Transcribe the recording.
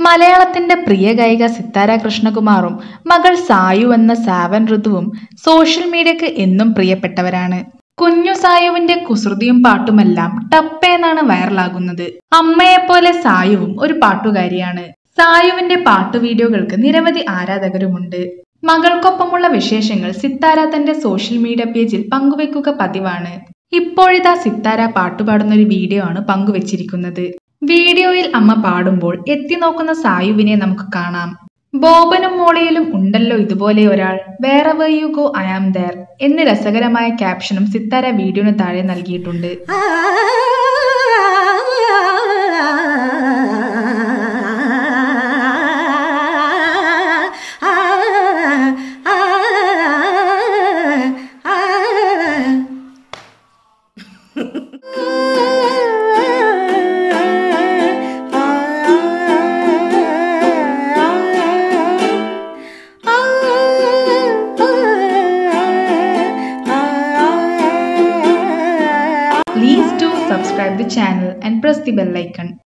മലയാളത്തിന്റെ പ്രിയ ഗായിക സിത്താര കൃഷ്ണകുമാറും മകൾ സായു എന്ന സാവൻ ഋതുവും സോഷ്യൽ മീഡിയക്ക് എന്നും പ്രിയപ്പെട്ടവരാണ് കുഞ്ഞു സായുവിന്റെ കുസൃതിയും പാട്ടുമെല്ലാം ടപ്പേന്നാണ് വൈറലാകുന്നത് അമ്മയെപ്പോലെ സായുവും ഒരു പാട്ടുകാരിയാണ് സായുവിന്റെ പാട്ടു വീഡിയോകൾക്ക് നിരവധി ആരാധകരുമുണ്ട് മകൾക്കൊപ്പമുള്ള വിശേഷങ്ങൾ സിത്താര തന്റെ സോഷ്യൽ മീഡിയ പേജിൽ പങ്കുവെക്കുക പതിവാണ് ഇപ്പോഴിതാ സിത്താര പാട്ടുപാടുന്ന ഒരു വീഡിയോ ആണ് പങ്കുവച്ചിരിക്കുന്നത് വീഡിയോയിൽ അമ്മ പാടുമ്പോൾ എത്തി നോക്കുന്ന സായുവിനെ നമുക്ക് കാണാം ബോബനും മോളിയിലും ഉണ്ടല്ലോ ഇതുപോലെ ഒരാൾ വേറെ way you go I am there എന്ന് രസകരമായ ക്യാപ്ഷനും സിത്താര വീഡിയോന് താഴെ നൽകിയിട്ടുണ്ട് Please do subscribe the channel and press the bell icon.